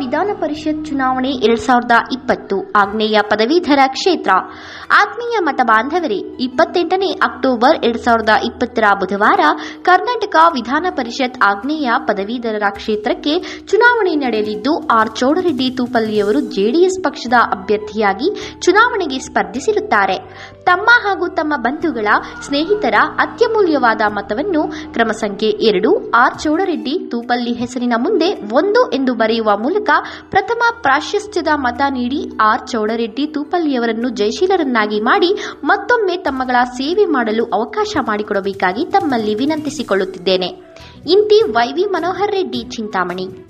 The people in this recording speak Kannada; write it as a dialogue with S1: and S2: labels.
S1: ವಿಧಾನ ಪರಿಷತ್ ಚುನಾವಣೆ ಎರಡ್ ಸಾವಿರದ ಇಪ್ಪತ್ತು ಆಗ್ನೇಯ ಪದವೀಧರ ಕ್ಷೇತ್ರ ಆತ್ಮೀಯ ಮತ ಬಾಂಧವರೇ ಇಪ್ಪತ್ತೆಂಟನೇ ಅಕ್ಟೋಬರ್ ಎರಡ್ ಸಾವಿರದ ಇಪ್ಪತ್ತರ ಬುಧವಾರ ಕರ್ನಾಟಕ ವಿಧಾನ ಪರಿಷತ್ ಆಗ್ನೇಯ ಪದವೀಧರರ ಕ್ಷೇತ್ರಕ್ಕೆ ಚುನಾವಣೆ ನಡೆಯಲಿದ್ದು ಆರ್ ಚೌಡರೆಡ್ಡಿ ತೂಪಲ್ಲಿಯವರು ಜೆಡಿಎಸ್ ಪಕ್ಷದ ಅಭ್ಯರ್ಥಿಯಾಗಿ ಚುನಾವಣೆಗೆ ಸ್ಪರ್ಧಿಸಿರುತ್ತಾರೆ ತಮ್ಮ ಹಾಗೂ ತಮ್ಮ ಬಂಧುಗಳ ಸ್ನೇಹಿತರ ಅತ್ಯಮೂಲ್ಯವಾದ ಮತವನ್ನು ಕ್ರಮ ಸಂಖ್ಯೆ ಎರಡು ಆರ್ ಚೌಡರೆಡ್ಡಿ ತೂಪಲ್ಲಿ ಹೆಸರಿನ ಮುಂದೆ ಒಂದು ಎಂದು ಬರೆಯುವ ಮೂಲಕ ಪ್ರಥಮ ಪ್ರಾಶಸ್ತ್ಯದ ಮತ ನೀಡಿ ಆರ್ ಚೌಡರೆಡ್ಡಿ ತೂಪಲ್ಲಿಯವರನ್ನು ಜಯಶೀಲರನ್ನಾಗಿ ಮಾಡಿ ಮತ್ತೊಮ್ಮೆ ತಮ್ಮಗಳ ಸೇವೆ ಮಾಡಲು ಅವಕಾಶ ಮಾಡಿಕೊಡಬೇಕಾಗಿ ತಮ್ಮಲ್ಲಿ ವಿನಂತಿಸಿಕೊಳ್ಳುತ್ತಿದ್ದೇನೆ ಇಂತಿ ವೈವಿ ಮನೋಹರ್ ರೆಡ್ಡಿ ಚಿಂತಾಮಣಿ